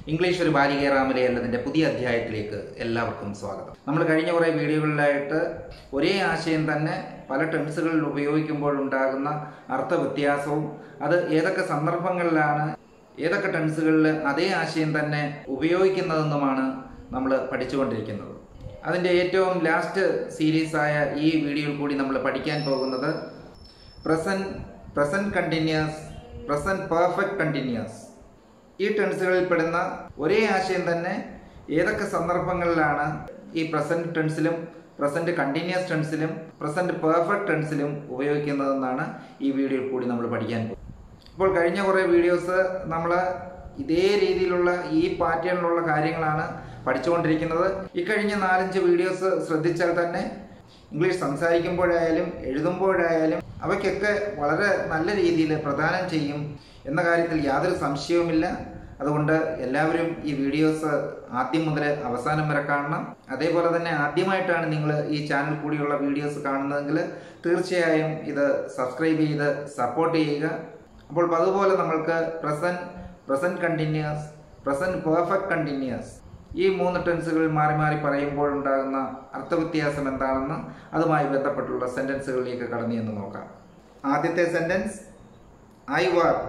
English ഒരു ബാലികേറാമലെ എന്നതിൻ്റെ പുതിയ അധ്യായത്തിലേക്ക് എല്ലാവർക്കും സ്വാഗതം നമ്മൾ കഴിഞ്ഞ കുറേ വീഡിയോകളിലായിട്ട് ഒരേ ആശയം തന്നെ പല ടെൻസുകളിൽ ഉപയോഗിക്കുമ്പോൾ ഉണ്ടാകുന്ന അർത്ഥവ്യത്യാസവും അത് ഏതൊക്കെ സന്ദർഭങ്ങളിലാണ് ഏതൊക്കെ ടെൻസുകളിൽ അതേ ആശയം തന്നെ ഉപയോഗിക്കുന്നതെന്നുമാണ് നമ്മൾ പഠിച്ചുകൊണ്ടിരിക്കുന്നത് അതിൻ്റെ ഏറ്റവും ലാസ്റ്റ് സീരീസായ ഈ വീഡിയോയിൽ കൂടി നമ്മൾ പഠിക്കാൻ പോകുന്നത് present present continuous present perfect continuous ഈ ടെൻസുകളിൽ പെടുന്ന ഒരേ ആശയം തന്നെ ഏതൊക്കെ സന്ദർഭങ്ങളിലാണ് ഈ പ്രസൻറ്റ് ടെൻസിലും പ്രസൻറ്റ് കണ്ടിന്യൂസ് ടെൻസിലും പ്രസൻറ്റ് പെർഫെക്റ്റ് ടെൻസിലും ഉപയോഗിക്കുന്നതെന്നാണ് ഈ വീഡിയോയിൽ കൂടി നമ്മൾ പഠിക്കാൻ പോകുന്നത് ഇപ്പോൾ കഴിഞ്ഞ കുറേ വീഡിയോസ് നമ്മൾ ഇതേ രീതിയിലുള്ള ഈ പാറ്റേണിലുള്ള കാര്യങ്ങളാണ് പഠിച്ചുകൊണ്ടിരിക്കുന്നത് ഇക്കഴിഞ്ഞ നാലഞ്ച് വീഡിയോസ് ശ്രദ്ധിച്ചാൽ തന്നെ ഇംഗ്ലീഷ് സംസാരിക്കുമ്പോഴായാലും എഴുതുമ്പോഴായാലും അവയ്ക്കൊക്കെ വളരെ നല്ല രീതിയിൽ പ്രദാനം ചെയ്യും എന്ന കാര്യത്തിൽ യാതൊരു സംശയവുമില്ല അതുകൊണ്ട് എല്ലാവരും ഈ വീഡിയോസ് ആദ്യം മുതൽ അവസാനം വരെ കാണണം അതേപോലെ തന്നെ ആദ്യമായിട്ടാണ് നിങ്ങൾ ഈ ചാനൽ കൂടിയുള്ള വീഡിയോസ് കാണുന്നതെങ്കിൽ തീർച്ചയായും ഇത് സബ്സ്ക്രൈബ് ചെയ്ത് സപ്പോർട്ട് ചെയ്യുക അപ്പോൾ അതുപോലെ നമ്മൾക്ക് present present continuous present perfect continuous ഈ മൂന്ന് ടെൻസുകൾ മാറി മാറി പറയുമ്പോൾ ഉണ്ടാകുന്ന അർത്ഥവ്യത്യാസം എന്താണെന്ന് അതുമായി ബന്ധപ്പെട്ടുള്ള സെൻറ്റൻസുകളിലേക്ക് കടന്നു എന്ന് നോക്കാം ആദ്യത്തെ sentence I work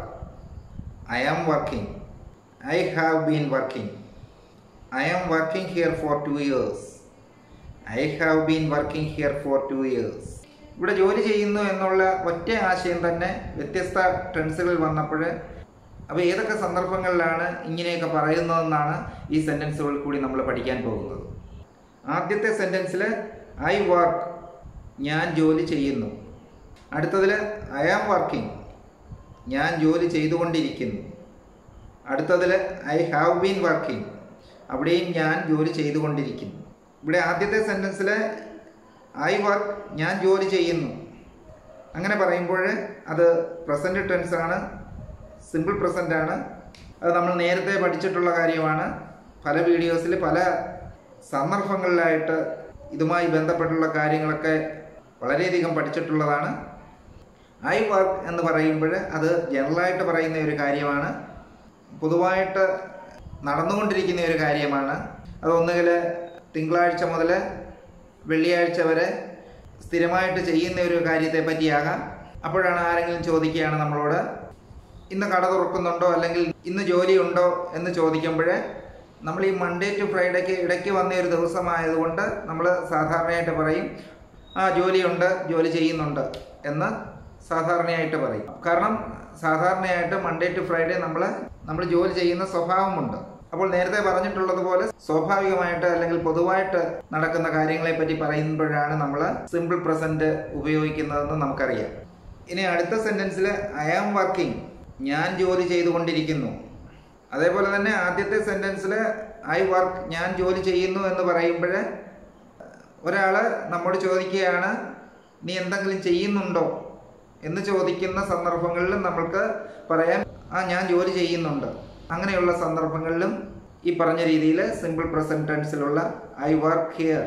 I am working I have been working I am working here for two years I have been working here for two years ഇവിടെ ജോലി ചെയ്യുന്നു എന്നുള്ള ഒറ്റ ആശയം തന്നെ വ്യത്യസ്ത ടെൻസുകൾ വന്നപ്പോൾ അപ്പോൾ ഏതൊക്കെ സന്ദർഭങ്ങളിലാണ് ഇങ്ങനെയൊക്കെ പറയുന്നതെന്നാണ് ഈ സെൻറ്റൻസുകളിൽ കൂടി നമ്മൾ പഠിക്കാൻ പോകുന്നത് ആദ്യത്തെ സെൻറ്റൻസിൽ ഐ വർക്ക് ഞാൻ ജോലി ചെയ്യുന്നു അടുത്തതിൽ ഐ ആം വർക്കിംഗ് ഞാൻ ജോലി ചെയ്തുകൊണ്ടിരിക്കുന്നു അടുത്തതിൽ ഐ ഹാവ് ബീൻ വർക്കിംഗ് അവിടെയും ഞാൻ ജോലി ചെയ്തുകൊണ്ടിരിക്കുന്നു ഇവിടെ ആദ്യത്തെ സെൻറ്റൻസിൽ ഐ വർക്ക് ഞാൻ ജോലി ചെയ്യുന്നു അങ്ങനെ പറയുമ്പോൾ അത് പ്രസൻറ്റ് ടെൻസ് ആണ് സിമ്പിൾ പ്രസൻ്റ് ആണ് അത് നമ്മൾ നേരത്തെ പഠിച്ചിട്ടുള്ള കാര്യമാണ് പല വീഡിയോസിൽ പല സന്ദർഭങ്ങളിലായിട്ട് ഇതുമായി ബന്ധപ്പെട്ടുള്ള കാര്യങ്ങളൊക്കെ വളരെയധികം പഠിച്ചിട്ടുള്ളതാണ് ഐ വർക്ക് എന്ന് പറയുമ്പോൾ അത് ജനറലായിട്ട് പറയുന്ന ഒരു കാര്യമാണ് പൊതുവായിട്ട് നടന്നുകൊണ്ടിരിക്കുന്ന ഒരു കാര്യമാണ് അത് ഒന്നുകിൽ തിങ്കളാഴ്ച മുതൽ വെള്ളിയാഴ്ച വരെ സ്ഥിരമായിട്ട് ചെയ്യുന്ന ഒരു കാര്യത്തെ പറ്റിയാകാം അപ്പോഴാണ് ആരെങ്കിലും ചോദിക്കുകയാണ് നമ്മളോട് ഇന്ന് കട തുറക്കുന്നുണ്ടോ അല്ലെങ്കിൽ ഇന്ന് ജോലിയുണ്ടോ എന്ന് ചോദിക്കുമ്പോൾ നമ്മൾ ഈ മൺഡേ ടു ഫ്രൈഡേക്ക് ഇടയ്ക്ക് വന്ന ഒരു ദിവസമായതുകൊണ്ട് നമ്മൾ സാധാരണയായിട്ട് പറയും ആ ജോലിയുണ്ട് ജോലി ചെയ്യുന്നുണ്ട് എന്ന് സാധാരണയായിട്ട് പറയും കാരണം സാധാരണയായിട്ട് മൺഡേ ടു ഫ്രൈഡേ നമ്മൾ നമ്മൾ ജോലി ചെയ്യുന്ന സ്വഭാവമുണ്ട് അപ്പോൾ നേരത്തെ പറഞ്ഞിട്ടുള്ളതുപോലെ സ്വാഭാവികമായിട്ട് അല്ലെങ്കിൽ പൊതുവായിട്ട് നടക്കുന്ന കാര്യങ്ങളെ പറ്റി പറയുമ്പോഴാണ് നമ്മൾ സിമ്പിൾ പ്രസന്റ് ഉപയോഗിക്കുന്നതെന്ന് നമുക്കറിയാം ഇനി അടുത്ത സെന്റൻസിൽ ഐ ആം വർക്കിംഗ് ഞാൻ ജോലി ചെയ്തുകൊണ്ടിരിക്കുന്നു അതേപോലെ തന്നെ ആദ്യത്തെ സെന്റൻസിൽ ഐ വർക്ക് ഞാൻ ജോലി ചെയ്യുന്നു എന്ന് പറയുമ്പോൾ ഒരാൾ നമ്മോട് ചോദിക്കുകയാണ് നീ എന്തെങ്കിലും ചെയ്യുന്നുണ്ടോ എന്ന് ചോദിക്കുന്ന സന്ദർഭങ്ങളിലും നമ്മൾക്ക് പറയാം ആ ഞാൻ ജോലി ചെയ്യുന്നുണ്ട് അങ്ങനെയുള്ള സന്ദർഭങ്ങളിലും ഈ പറഞ്ഞ രീതിയിൽ സിമ്പിൾ പ്രസന്റ് ടെൻസിലുള്ള I work here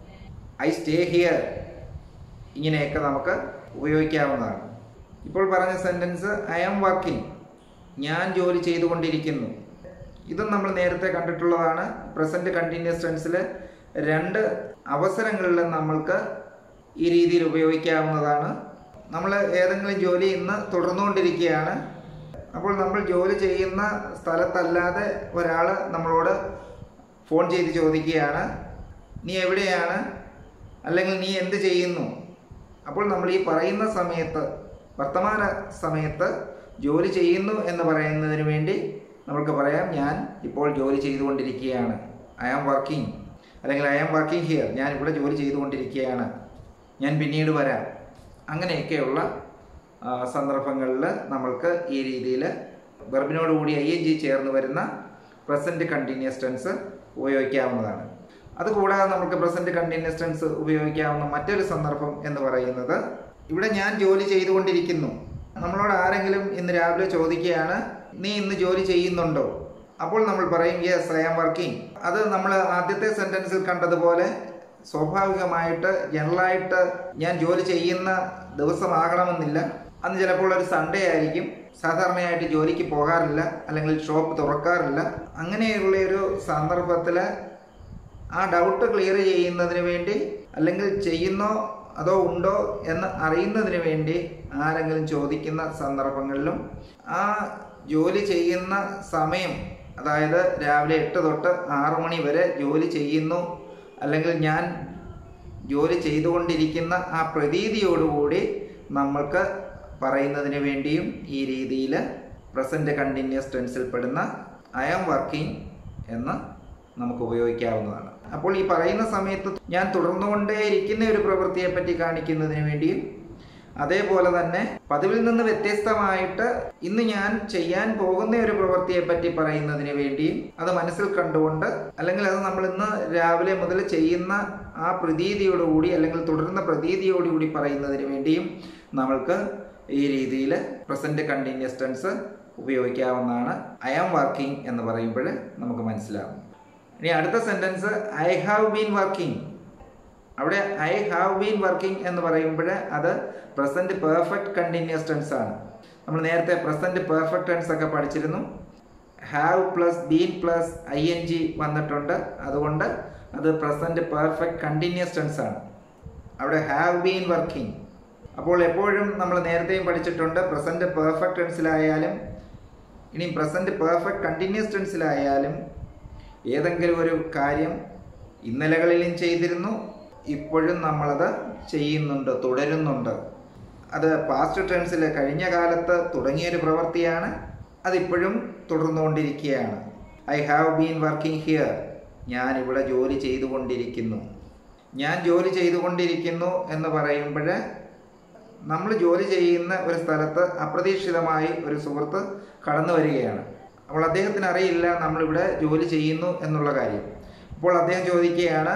I stay here ഇങ്ങനെയൊക്കെ നമുക്ക് ഉപയോഗിക്കാവുന്നതാണ് ഇപ്പോൾ പറഞ്ഞ സെൻറ്റൻസ് ഐ ആം വർക്കിംഗ് ഞാൻ ജോലി ചെയ്തുകൊണ്ടിരിക്കുന്നു ഇതും നമ്മൾ നേരത്തെ കണ്ടിട്ടുള്ളതാണ് പ്രസൻറ്റ് കണ്ടിന്യൂസ് ടെൻസിൽ രണ്ട് അവസരങ്ങളിൽ നമ്മൾക്ക് ഈ രീതിയിൽ ഉപയോഗിക്കാവുന്നതാണ് നമ്മൾ ഏതെങ്കിലും ജോലി ഇന്ന് തുടർന്നുകൊണ്ടിരിക്കുകയാണ് അപ്പോൾ നമ്മൾ ജോലി ചെയ്യുന്ന സ്ഥലത്തല്ലാതെ ഒരാൾ നമ്മളോട് ഫോൺ ചെയ്ത് ചോദിക്കുകയാണ് നീ എവിടെയാണ് അല്ലെങ്കിൽ നീ എന്ത് ചെയ്യുന്നു അപ്പോൾ നമ്മൾ ഈ പറയുന്ന സമയത്ത് വർത്തമാന സമയത്ത് ജോലി ചെയ്യുന്നു എന്ന് പറയുന്നതിന് വേണ്ടി നമുക്ക് പറയാം ഞാൻ ഇപ്പോൾ ജോലി ചെയ്തുകൊണ്ടിരിക്കുകയാണ് ഐ ആം വർക്കിംഗ് അല്ലെങ്കിൽ ഐ ആം വർക്കിംഗ് ഹിയർ ഞാൻ ഇവിടെ ജോലി ചെയ്തുകൊണ്ടിരിക്കുകയാണ് ഞാൻ പിന്നീട് വരാം അങ്ങനെയൊക്കെയുള്ള സന്ദർഭങ്ങളിൽ നമ്മൾക്ക് ഈ രീതിയിൽ വെർബിനോട് കൂടി ഐ എൻ ജി ചേർന്ന് വരുന്ന പ്രസൻറ്റ് കണ്ടിന്യൂസ് ടെൻസ് ഉപയോഗിക്കാവുന്നതാണ് അതുകൂടാതെ നമുക്ക് പ്രസൻറ്റ് കണ്ടിന്യൂസ് ടെൻസ് ഉപയോഗിക്കാവുന്ന മറ്റൊരു സന്ദർഭം എന്ന് പറയുന്നത് ഇവിടെ ഞാൻ ജോലി ചെയ്തുകൊണ്ടിരിക്കുന്നു നമ്മളോട് ആരെങ്കിലും ഇന്ന് രാവിലെ ചോദിക്കുകയാണ് നീ ഇന്ന് ജോലി ചെയ്യുന്നുണ്ടോ അപ്പോൾ നമ്മൾ പറയും യെസ് ഐ ആം വർക്കിംഗ് അത് നമ്മൾ ആദ്യത്തെ സെൻറ്റൻസിൽ കണ്ടതുപോലെ സ്വാഭാവികമായിട്ട് ജനറലായിട്ട് ഞാൻ ജോലി ചെയ്യുന്ന ദിവസമാകണമെന്നില്ല അന്ന് ചിലപ്പോൾ ഒരു സൺഡേ ആയിരിക്കും സാധാരണയായിട്ട് ജോലിക്ക് പോകാറില്ല അല്ലെങ്കിൽ ഷോപ്പ് തുറക്കാറില്ല അങ്ങനെ അങ്ങനെയുള്ള ഒരു സന്ദർഭത്തിൽ ആ ഡൗട്ട് ക്ലിയർ ചെയ്യുന്നതിന് വേണ്ടി അല്ലെങ്കിൽ ചെയ്യുന്നോ അതോ ഉണ്ടോ എന്ന് അറിയുന്നതിന് വേണ്ടി ആരെങ്കിലും ചോദിക്കുന്ന സന്ദർഭങ്ങളിലും ആ ജോലി ചെയ്യുന്ന സമയം അതായത് രാവിലെ എട്ട് തൊട്ട് ആറു മണി വരെ ജോലി ചെയ്യുന്നു അല്ലെങ്കിൽ ഞാൻ ജോലി ചെയ്തുകൊണ്ടിരിക്കുന്ന ആ പ്രതീതിയോടുകൂടി നമ്മൾക്ക് പറയുന്നതിന് വേണ്ടിയും ഈ രീതിയിൽ പ്രസൻറ്റ് കണ്ടിന്യൂസ് ടെൻസിൽ പെടുന്ന ഐ ആം വർക്കിംഗ് എന്ന് നമുക്ക് ഉപയോഗിക്കാവുന്നതാണ് അപ്പോൾ ഈ പറയുന്ന സമയത്ത് ഞാൻ തുടർന്നുകൊണ്ടേയിരിക്കുന്ന ഒരു പ്രവൃത്തിയെ പറ്റി കാണിക്കുന്നതിന് വേണ്ടിയും അതേപോലെ തന്നെ പതിവിൽ നിന്ന് വ്യത്യസ്തമായിട്ട് ഇന്ന് ഞാൻ ചെയ്യാൻ പോകുന്ന ഒരു പ്രവൃത്തിയെ പറ്റി പറയുന്നതിന് വേണ്ടിയും അത് മനസ്സിൽ കണ്ടുകൊണ്ട് അല്ലെങ്കിൽ അത് നമ്മൾ ഇന്ന് രാവിലെ മുതൽ ചെയ്യുന്ന ആ പ്രതീതിയോടുകൂടി അല്ലെങ്കിൽ തുടരുന്ന പ്രതീതിയോടുകൂടി പറയുന്നതിന് വേണ്ടിയും നമ്മൾക്ക് ഈ രീതിയിൽ പ്രസന്റ് കണ്ടിന്യൂസ് ടെൻസ് ഉപയോഗിക്കാവുന്നതാണ് ഐ ആം വർക്കിംഗ് എന്ന് പറയുമ്പോൾ നമുക്ക് മനസ്സിലാവും ഇനി അടുത്ത sentence I have been working അവിടെ ഐ ഹാവ് ബീൻ വർക്കിംഗ് എന്ന് പറയുമ്പോൾ അത് പ്രസന്റ് പെർഫെക്റ്റ് കണ്ടിന്യൂസ് ടെൻസ് ആണ് നമ്മൾ നേരത്തെ പ്രസന്റ് പെർഫെക്റ്റ് ടെൻസ് ഒക്കെ പഠിച്ചിരുന്നു have plus been plus I N G വന്നിട്ടുണ്ട് അതുകൊണ്ട് അത് പ്രസന്റ് പെർഫെക്റ്റ് കണ്ടിന്യൂസ് ടെൻസ് ആണ് അവിടെ ഹാവ് ബീൻ വർക്കിംഗ് അപ്പോൾ എപ്പോഴും നമ്മൾ നേരത്തെയും പഠിച്ചിട്ടുണ്ട് പ്രസന്റ് പെർഫെക്റ്റ് ടെൻസിലായാലും ഇനി പ്രസന്റ് പെർഫെക്റ്റ് കണ്ടിന്യൂസ് ടെൻസിലായാലും ഏതെങ്കിലും ഒരു കാര്യം ഇന്നലകളിലും ചെയ്തിരുന്നു ഇപ്പോഴും നമ്മളത് ചെയ്യുന്നുണ്ട് തുടരുന്നുണ്ട് അത് പാസ്റ്റ് ടെൻസിൽ കഴിഞ്ഞ കാലത്ത് തുടങ്ങിയൊരു പ്രവൃത്തിയാണ് അതിപ്പോഴും തുടർന്നുകൊണ്ടിരിക്കുകയാണ് I have been working here ഞാൻ ഇവിടെ ജോലി ചെയ്തുകൊണ്ടിരിക്കുന്നു ഞാൻ ജോലി ചെയ്തുകൊണ്ടിരിക്കുന്നു എന്ന് പറയുമ്പോൾ നമ്മൾ ജോലി ചെയ്യുന്ന ഒരു സ്ഥലത്ത് അപ്രതീക്ഷിതമായി ഒരു സുഹൃത്ത് കടന്നു വരികയാണ് അപ്പോൾ അദ്ദേഹത്തിന് അറിയില്ല നമ്മളിവിടെ ജോലി ചെയ്യുന്നു എന്നുള്ള കാര്യം അപ്പോൾ അദ്ദേഹം ചോദിക്കുകയാണ്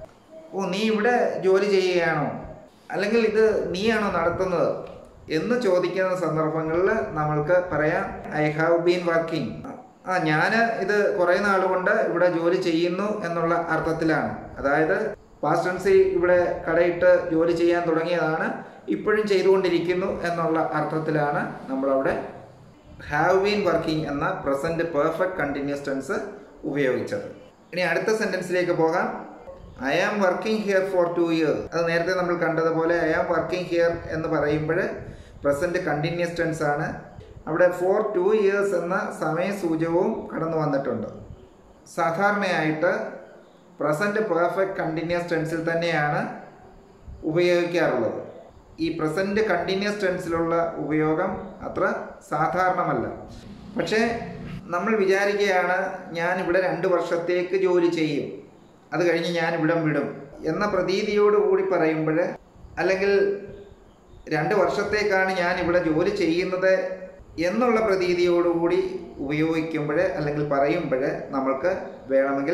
ഓ നീ ഇവിടെ ജോലി ചെയ്യുകയാണോ അല്ലെങ്കിൽ ഇത് നീയാണോ നടത്തുന്നത് എന്ന് ചോദിക്കുന്ന സന്ദർഭങ്ങളിൽ നമ്മൾക്ക് പറയാം ഐ ഹാവ് ബീൻ വർക്കിംഗ് ആ ഞാൻ ഇത് കുറേ നാളുകൊണ്ട് ഇവിടെ ജോലി ചെയ്യുന്നു എന്നുള്ള അർത്ഥത്തിലാണ് അതായത് പാസ്റ്റ് ടെൻസ് ഇവിടെ കടയിട്ട് ജോലി ചെയ്യാൻ തുടങ്ങിയതാണ് ഇപ്പോഴും ചെയ്തുകൊണ്ടിരിക്കുന്നു എന്നുള്ള അർത്ഥത്തിലാണ് നമ്മളവിടെ ഹാവ് ബീൻ വർക്കിംഗ് എന്ന പ്രസന്റ് പെർഫെക്റ്റ് കണ്ടിന്യൂസ് ടെൻസ് ഉപയോഗിച്ചത് ഇനി അടുത്ത സെന്റൻസിലേക്ക് പോകാം I am working here for two years അത് നേരത്തെ നമ്മൾ കണ്ടതുപോലെ ഐ ആം വർക്കിംഗ് ഹിയർ എന്ന് പറയുമ്പോൾ പ്രസന്റ് കണ്ടിന്യൂസ് ടെൻസ് ആണ് അവിടെ ഫോർ ടു ഇയേഴ്സ് എന്ന സമയസൂചകവും കടന്നു വന്നിട്ടുണ്ട് സാധാരണയായിട്ട് പ്രസന്റ് പെർഫെക്റ്റ് കണ്ടിന്യൂസ് ടെൻസിൽ തന്നെയാണ് ഉപയോഗിക്കാറുള്ളത് ഈ പ്രസന്റ് കണ്ടിന്യൂസ് ടെൻസിലുള്ള ഉപയോഗം അത്ര സാധാരണമല്ല പക്ഷേ നമ്മൾ വിചാരിക്കുകയാണ് ഞാൻ ഇവിടെ രണ്ട് വർഷത്തേക്ക് ജോലി ചെയ്യും അത് കഴിഞ്ഞ് ഞാൻ ഇവിടം വിടും എന്ന പ്രതീതിയോടുകൂടി പറയുമ്പോൾ അല്ലെങ്കിൽ രണ്ട് വർഷത്തേക്കാണ് ഞാൻ ഇവിടെ ജോലി ചെയ്യുന്നത് എന്നുള്ള പ്രതീതിയോടുകൂടി ഉപയോഗിക്കുമ്പോൾ അല്ലെങ്കിൽ പറയുമ്പോൾ നമ്മൾക്ക് വേണമെങ്കിൽ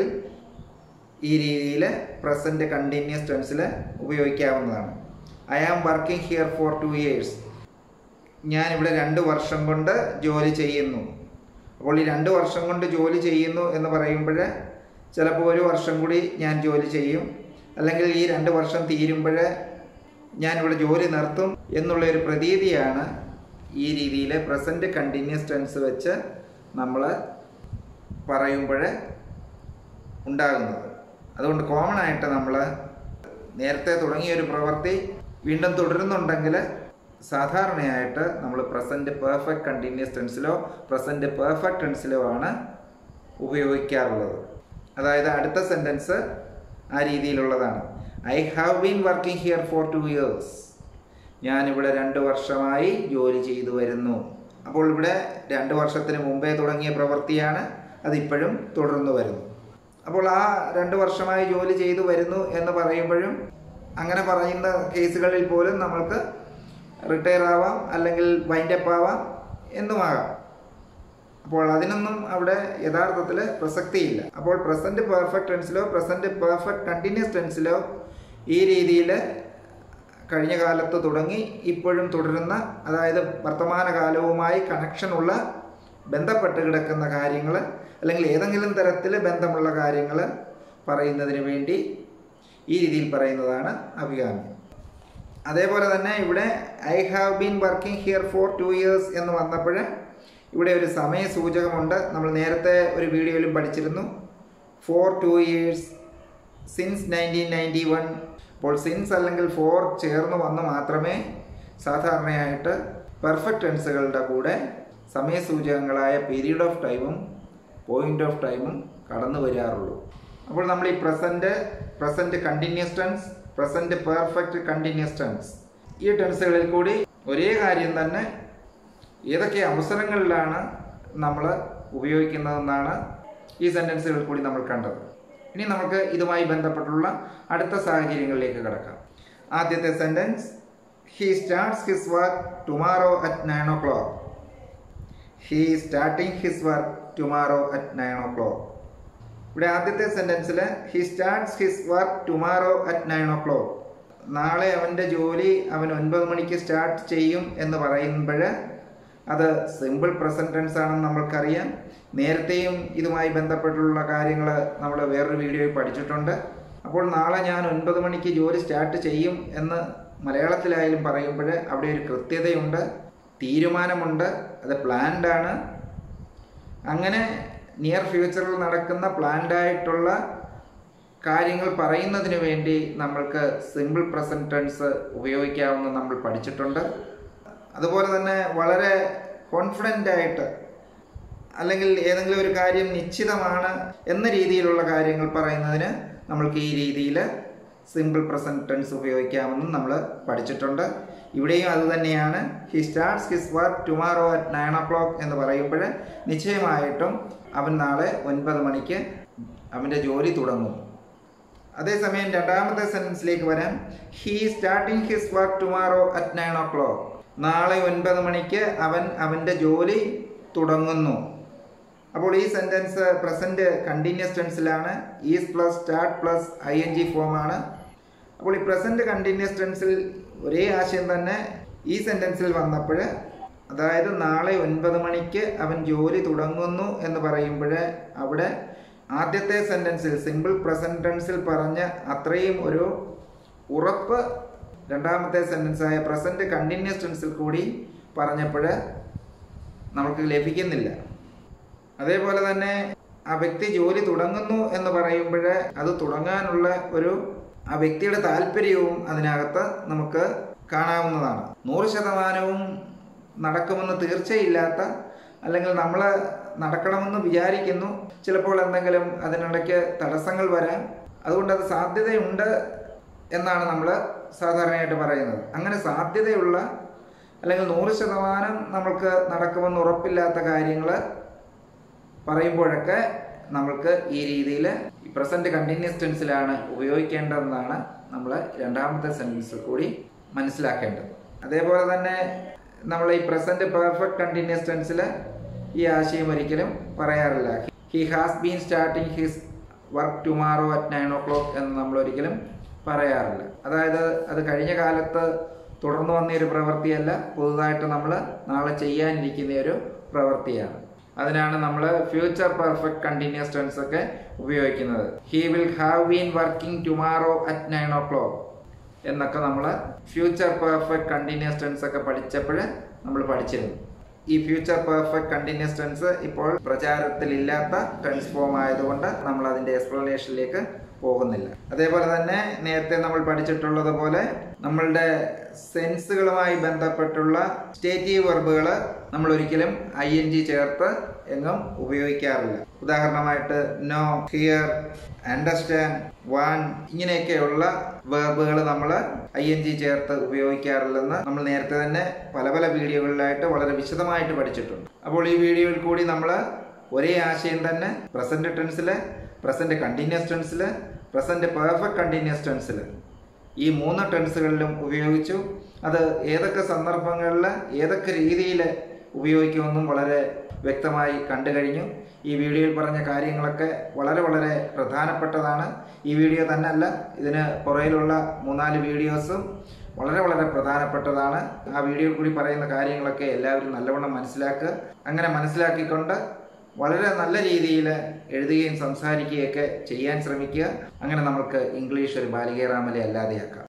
ഈ രീതിയിൽ പ്രസൻറ്റ് കണ്ടിന്യൂസ് ടെൻസിൽ ഉപയോഗിക്കാവുന്നതാണ് I am working here for two years ഞാനിവിടെ രണ്ട് വർഷം കൊണ്ട് ജോലി ചെയ്യുന്നു അപ്പോൾ ഈ രണ്ട് വർഷം കൊണ്ട് ജോലി ചെയ്യുന്നു എന്ന് പറയുമ്പോൾ ചിലപ്പോൾ ഒരു വർഷം കൂടി ഞാൻ ജോലി ചെയ്യും അല്ലെങ്കിൽ ഈ രണ്ട് വർഷം തീരുമ്പോൾ ഞാനിവിടെ ജോലി നിർത്തും എന്നുള്ള ഒരു പ്രതീതിയാണ് ഈ രീതിയിൽ പ്രസൻറ്റ് കണ്ടിന്യൂസ് ടെൻസ് വെച്ച് നമ്മൾ പറയുമ്പോൾ ഉണ്ടാകുന്നത് അതുകൊണ്ട് കോമൺ ആയിട്ട് നമ്മൾ നേരത്തെ തുടങ്ങിയ ഒരു പ്രവൃത്തി വീണ്ടും തുടരുന്നുണ്ടെങ്കിൽ സാധാരണയായിട്ട് നമ്മൾ പ്രസൻറ്റ് പെർഫെക്റ്റ് കണ്ടിന്യൂസ് ടെൻസിലോ പ്രസൻറ്റ് പെർഫെക്റ്റ് ടെൻസിലോ ആണ് ഉപയോഗിക്കാറുള്ളത് അതായത് അടുത്ത സെൻറ്റൻസ് ആ രീതിയിലുള്ളതാണ് I have been working here for two years ഞാനിവിടെ രണ്ട് വർഷമായി ജോലി ചെയ്തു വരുന്നു അപ്പോൾ ഇവിടെ രണ്ട് വർഷത്തിന് മുമ്പേ തുടങ്ങിയ പ്രവൃത്തിയാണ് അതിപ്പോഴും തുടർന്നു വരുന്നു അപ്പോൾ ആ രണ്ട് വർഷമായി ജോലി ചെയ്തു വരുന്നു എന്ന് പറയുമ്പോഴും അങ്ങനെ പറയുന്ന കേസുകളിൽ പോലും നമ്മൾക്ക് റിട്ടയർ ആവാം അല്ലെങ്കിൽ വൈൻഡപ്പ് ആവാം എന്നുമാകാം അപ്പോൾ അതിനൊന്നും അവിടെ യഥാർത്ഥത്തിൽ പ്രസക്തിയില്ല അപ്പോൾ പ്രസന്റ് പെർഫെക്റ്റ് ടെൻസിലോ പ്രസന്റ് പെർഫെക്റ്റ് കണ്ടിന്യൂസ് ടെൻസിലോ ഈ രീതിയിൽ കഴിഞ്ഞ കാലത്ത് തുടങ്ങി ഇപ്പോഴും തുടരുന്ന അതായത് വർത്തമാനകാലവുമായി കണക്ഷനുള്ള ബന്ധപ്പെട്ട് കിടക്കുന്ന കാര്യങ്ങൾ അല്ലെങ്കിൽ ഏതെങ്കിലും തരത്തിൽ ബന്ധമുള്ള കാര്യങ്ങൾ പറയുന്നതിന് വേണ്ടി ഈ രീതിയിൽ പറയുന്നതാണ് അഭികാമ്യം അതേപോലെ തന്നെ ഇവിടെ I have been working here for two years എന്ന് വന്നപ്പോൾ ഇവിടെ ഒരു സമയ സൂചകമുണ്ട് നമ്മൾ നേരത്തെ ഒരു വീഡിയോയിലും പഠിച്ചിരുന്നു for two years since nineteen ninety one അപ്പോൾ സിൻസ് അല്ലെങ്കിൽ ഫോർ ചേർന്ന് വന്ന് മാത്രമേ സാധാരണയായിട്ട് പെർഫെക്റ്റ് ടെൻസുകളുടെ കൂടെ സമയസൂചകങ്ങളായ പീരീഡ് ഓഫ് ടൈമും പോയിന്റ് ഓഫ് ടൈമും കടന്നു വരാറുള്ളൂ അപ്പോൾ നമ്മൾ ഈ present present continuous tense present perfect continuous tense ഈ ടെൻസുകളിൽ കൂടി ഒരേ കാര്യം തന്നെ ഏതൊക്കെ അവസരങ്ങളിലാണ് നമ്മൾ ഉപയോഗിക്കുന്നതെന്നാണ് ഈ സെൻറ്റൻസുകളിൽ കൂടി നമ്മൾ കണ്ടത് ഇനി നമുക്ക് ഇതുമായി ബന്ധപ്പെട്ടുള്ള അടുത്ത സാഹചര്യങ്ങളിലേക്ക് കിടക്കാം ആദ്യത്തെ sentence he starts his work tomorrow at nine o'clock he starting his work tomorrow at nine o'clock ഇവിടെ ആദ്യത്തെ സെൻറ്റൻസിൽ he starts his work tomorrow at nine o'clock നാളെ അവൻ്റെ ജോലി അവൻ ഒൻപത് മണിക്ക് സ്റ്റാർട്ട് ചെയ്യും എന്ന് പറയുമ്പോൾ അത് സിമ്പിൾ പ്രസൻറ്റ് ടെൻസ് ആണെന്ന് നമ്മൾക്കറിയാം നേരത്തെയും ഇതുമായി ബന്ധപ്പെട്ടുള്ള കാര്യങ്ങൾ നമ്മൾ വേറൊരു വീഡിയോയിൽ പഠിച്ചിട്ടുണ്ട് അപ്പോൾ നാളെ ഞാൻ ഒൻപത് മണിക്ക് ജോലി സ്റ്റാർട്ട് ചെയ്യും എന്ന് മലയാളത്തിലായാലും പറയുമ്പോൾ അവിടെ ഒരു കൃത്യതയുണ്ട് തീരുമാനമുണ്ട് അത് പ്ലാൻഡ് ആണ് അങ്ങനെ നിയർ ഫ്യൂച്ചറിൽ നടക്കുന്ന പ്ലാൻഡ് ആയിട്ടുള്ള കാര്യങ്ങൾ പറയുന്നതിന് വേണ്ടി നമ്മൾക്ക് സിമ്പിൾ പ്രസൻറ്റ് ടെൻസ് ഉപയോഗിക്കാമെന്ന് നമ്മൾ പഠിച്ചിട്ടുണ്ട് അതുപോലെ തന്നെ വളരെ കോൺഫിഡൻ്റ് ആയിട്ട് അല്ലെങ്കിൽ ഏതെങ്കിലും ഒരു കാര്യം നിശ്ചിതമാണ് എന്ന രീതിയിലുള്ള കാര്യങ്ങൾ പറയുന്നതിന് നമ്മൾക്ക് ഈ രീതിയിൽ സിമ്പിൾ പ്രസൻറ്റ് ടെൻസ് ഉപയോഗിക്കാമെന്നും നമ്മൾ പഠിച്ചിട്ടുണ്ട് ഇവിടെയും അത് തന്നെയാണ് he starts his work tomorrow at nine o'clock എന്ന് പറയുമ്പോൾ നിശ്ചയമായിട്ടും അവൻ നാളെ ഒൻപത് മണിക്ക് അവൻ്റെ ജോലി തുടങ്ങും അതേസമയം രണ്ടാമത്തെ സെൻറ്റൻസിലേക്ക് വരാം he starting his work tomorrow at nine o'clock നാളെ ഒൻപത് മണിക്ക് അവൻ അവൻ്റെ ജോലി തുടങ്ങുന്നു അപ്പോൾ ഈ സെൻറ്റൻസ് പ്രസൻറ്റ് കണ്ടിന്യൂസ് ടെൻസിലാണ് is plus start plus I N G ഫോമാണ് അപ്പോൾ ഈ പ്രസൻറ്റ് കണ്ടിന്യൂസ് ടെൻസിൽ ഒരേ ആശയം തന്നെ ഈ സെൻറ്റൻസിൽ വന്നപ്പോൾ അതായത് നാളെ ഒൻപത് മണിക്ക് അവൻ ജോലി തുടങ്ങുന്നു എന്ന് പറയുമ്പോൾ അവിടെ ആദ്യത്തെ സെൻറ്റൻസിൽ സിമ്പിൾ പ്രസൻറ്റ് ടെൻസിൽ പറഞ്ഞ അത്രയും ഒരു ഉറപ്പ് രണ്ടാമത്തെ സെൻറ്റൻസായ പ്രസൻറ്റ് കണ്ടിന്യൂസ് ടെൻസിൽ കൂടി പറഞ്ഞപ്പോൾ നമുക്ക് ലഭിക്കുന്നില്ല അതേപോലെ തന്നെ ആ വ്യക്തി ജോലി തുടങ്ങുന്നു എന്ന് പറയുമ്പോൾ അത് തുടങ്ങാനുള്ള ഒരു ആ വ്യക്തിയുടെ താല്പര്യവും അതിനകത്ത് നമുക്ക് കാണാവുന്നതാണ് നൂറ് ശതമാനവും നടക്കുമെന്ന് തീർച്ചയില്ലാത്ത അല്ലെങ്കിൽ നമ്മൾ നടക്കണമെന്ന് വിചാരിക്കുന്നു ചിലപ്പോൾ എന്തെങ്കിലും അതിനിടയ്ക്ക് തടസ്സങ്ങൾ വരാം അതുകൊണ്ട് അത് സാധ്യതയുണ്ട് എന്നാണ് നമ്മൾ സാധാരണയായിട്ട് പറയുന്നത് അങ്ങനെ സാധ്യതയുള്ള അല്ലെങ്കിൽ നൂറ് ശതമാനം നമ്മൾക്ക് നടക്കുമെന്ന് ഉറപ്പില്ലാത്ത കാര്യങ്ങൾ പറയുമ്പോഴൊക്കെ നമ്മൾക്ക് ഈ രീതിയിൽ പ്രസൻറ്റ് കണ്ടിന്യൂസ് ടെൻസിലാണ് ഉപയോഗിക്കേണ്ടതെന്നാണ് നമ്മൾ രണ്ടാമത്തെ സെൻറ്റൻസിൽ കൂടി മനസ്സിലാക്കേണ്ടത് അതേപോലെ തന്നെ നമ്മൾ ഈ പ്രസൻറ്റ് പെർഫെക്റ്റ് കണ്ടിന്യൂസ് ടെൻസിൽ ഈ ആശയം ഒരിക്കലും പറയാറില്ല he has been starting his work tomorrow at nine o'clock എന്ന് നമ്മൾ ഒരിക്കലും പറയാറില്ല അതായത് അത് കഴിഞ്ഞ കാലത്ത് തുടർന്നു വന്ന ഒരു പ്രവൃത്തിയല്ല പുതുതായിട്ട് നമ്മൾ നാളെ ചെയ്യാനിരിക്കുന്ന ഒരു പ്രവൃത്തിയാണ് അതിനാണ് നമ്മൾ ഫ്യൂച്ചർ പെർഫെക്റ്റ് കണ്ടിന്യൂസ് ടെൻസ് ഒക്കെ ഉപയോഗിക്കുന്നത് he will have been working tomorrow at nine o'clock എന്നൊക്കെ നമ്മൾ ഫ്യൂച്ചർ പെർഫെക്റ്റ് കണ്ടിന്യൂസ് ടെൻസ് ഒക്കെ പഠിച്ചപ്പോൾ നമ്മൾ പഠിച്ചിരുന്നു ഈ ഫ്യൂച്ചർ പെർഫെക്റ്റ് കണ്ടിന്യൂസ് ടെൻസ് ഇപ്പോൾ പ്രചാരത്തിലില്ലാത്ത ടെൻസ് ഫോം ആയതുകൊണ്ട് നമ്മൾ അതിന്റെ എക്സ്പ്ലനേഷനിലേക്ക് പോകുന്നില്ല അതേപോലെ തന്നെ നേരത്തെ നമ്മൾ പഠിച്ചിട്ടുള്ളത് പോലെ നമ്മളുടെ സെൻസുകളുമായി ബന്ധപ്പെട്ടുള്ള സ്റ്റേറ്റീവ് വെർബുകൾ നമ്മൾ ഒരിക്കലും ഐ എൻ ജി ചേർത്ത് എങ്ങും ഉപയോഗിക്കാറില്ല ഉദാഹരണമായിട്ട് നോ ഹിയർ അണ്ടർസ്റ്റാൻഡ് വാൺ ഇങ്ങനെയൊക്കെയുള്ള വെർബുകൾ നമ്മൾ ഐ എൻ ജി ചേർത്ത് ഉപയോഗിക്കാറില്ലെന്ന് നമ്മൾ നേരത്തെ തന്നെ പല പല വീഡിയോകളിലായിട്ട് വളരെ വിശദമായിട്ട് പഠിച്ചിട്ടുണ്ട് അപ്പോൾ ഈ വീഡിയോയിൽ കൂടി നമ്മൾ ഒരേ ആശയം തന്നെ പ്രസന്റ് ടെൻസിൽ പ്രസന്റ് കണ്ടിന്യൂസ് ടെൻസിൽ പ്രസന്റ് പെർഫെക്റ്റ് കണ്ടിന്യൂസ് ടെൻസിൽ ഈ മൂന്ന് ടെൻസുകളിലും ഉപയോഗിച്ചു അത് ഏതൊക്കെ സന്ദർഭങ്ങളിൽ ഏതൊക്കെ രീതിയിൽ ഉപയോഗിക്കുമെന്നും വളരെ വ്യക്തമായി കണ്ടു കഴിഞ്ഞു ഈ വീഡിയോയിൽ പറഞ്ഞ കാര്യങ്ങളൊക്കെ വളരെ വളരെ പ്രധാനപ്പെട്ടതാണ് ഈ വീഡിയോ തന്നെ അല്ല ഇതിന് പുറയിലുള്ള മൂന്നാല് വീഡിയോസും വളരെ വളരെ പ്രധാനപ്പെട്ടതാണ് ആ വീഡിയോയിൽ കൂടി പറയുന്ന കാര്യങ്ങളൊക്കെ എല്ലാവരും നല്ലവണ്ണം മനസ്സിലാക്കുക അങ്ങനെ മനസ്സിലാക്കിക്കൊണ്ട് വളരെ നല്ല രീതിയിൽ എഴുതുകയും സംസാരിക്കുകയൊക്കെ ചെയ്യാൻ ശ്രമിക്കുക അങ്ങനെ നമുക്ക് ഇംഗ്ലീഷ് ഒരു ബാലികേറാമലെ അല്ലാതെയാക്കാം